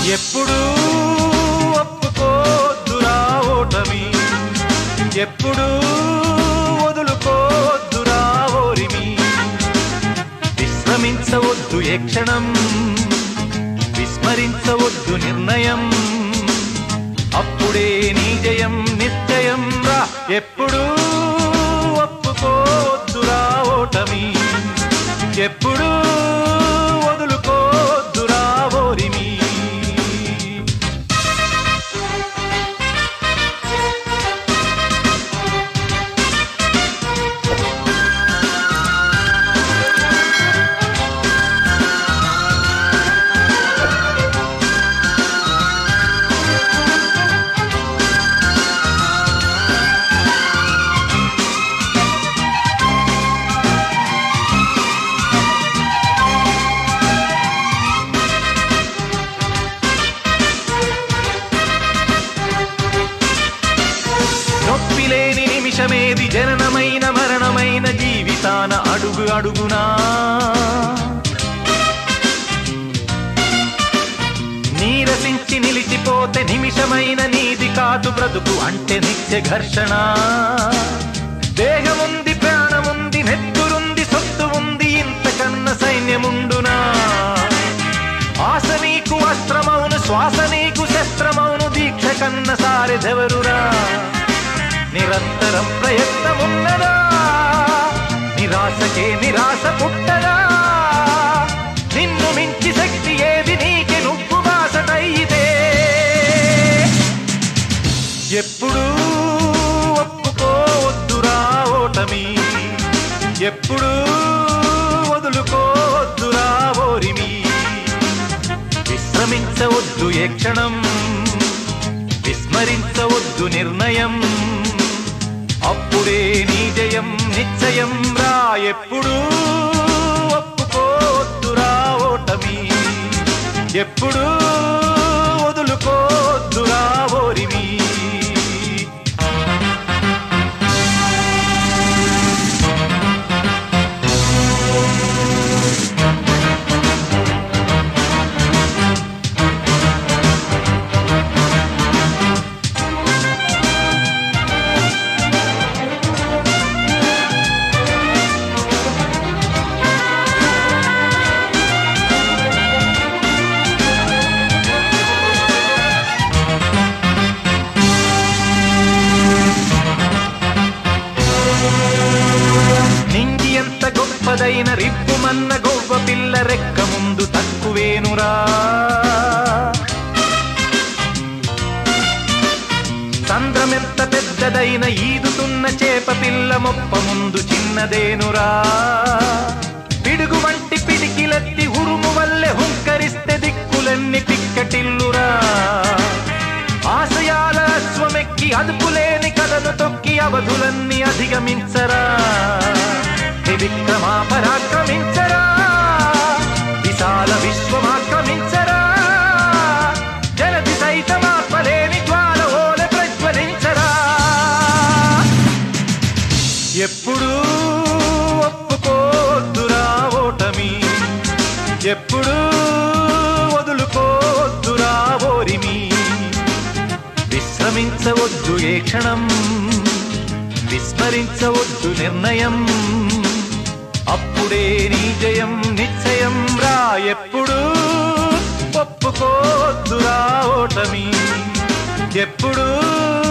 ఎప్పుడు ఒప్పుకోద్దురా ఓటమి ఎప్పుడు వదులుకోద్దురా ఓరిమి విశ్రమించవద్దు ఏ క్షణం విస్మరించవద్దు నిర్ణయం అప్పుడే నీ జయం నిశ్చయం రా ఎప్పుడు ఒప్పుకోద్దురా ఓటమి ఎప్పుడు వదులుకోద్దురా ఓరిమి నొప్పి లేని నిమిషమేది జననమైన మరణమైన జీవితాన అడుగు అడుగునా నీరసించి నిలిచిపోతే నిమిషమైన నీది కాదు బ్రతుకు అంటే నిత్య ఘర్షణ దేహముంది ప్రాణముంది నెత్తురుంది సొత్తు ఉంది ఇంతకన్న సైన్యముండునా ఆశ నీకు అస్త్రమౌను శ్వాస నీకు శస్త్రమౌను దీక్ష కన్న సారెదెవరురా నిరంతరం ప్రయత్నమున్నదా నిరాశకే నిరాశ పుట్టదా నిన్ను మించి శక్తి ఏది నీకి నువ్వు బాసటైతే ఎప్పుడు ఒప్పుకోవద్దురా ఓటమి ఎప్పుడు వదులుకోవద్దురా ఓరిమి విశ్రమించవద్దు ఏ క్షణం విస్మరించవద్దు నిర్ణయం అప్పుడే నీ జయం నిశ్చయం రా ఎప్పుడు ఒప్పుకోద్దురా ఓటమి ఎప్పుడు వదులుకోద్దురా ఓరిమి నింగి ఎంత గొప్పదైన రిప్పుమన్న గొవ్వ పిల్ల రెక్క ముందు తక్కువేనురా చంద్రమెంత పెద్దదైన ఈదుతున్న చేప పిల్ల మొప్ప ముందు చిన్నదేనురా పిడుగు వంటి పిడికిలెత్తి ఉరుము వల్లే హుంకరిస్తే దిక్కులన్నీ పిక్కటిల్లురా ఆశయాల అశ్వమెక్కి అదుపులేని కథను తొక్కి అవధులన్నీ అధిగమించరా త్రివిక్రమా పరాక్రమించరా విశాల విశ్వమాక్రమించరా జలది సైతమాత్మలేని జ్వాల ఓల ప్రజ్వలించరా ఎప్పుడు ఒప్పుకోద్దురా ఓటమి ఎప్పుడు వదులుకోద్దురా ఓరిమి విశ్రమించవద్దు ఏ క్షణం విస్మరించవద్దు నిర్ణయం అప్పుడే నీ జయం నిశ్చయం రా ఎప్పుడు ఒప్పుకోద్దురా ఓటమి ఎప్పుడు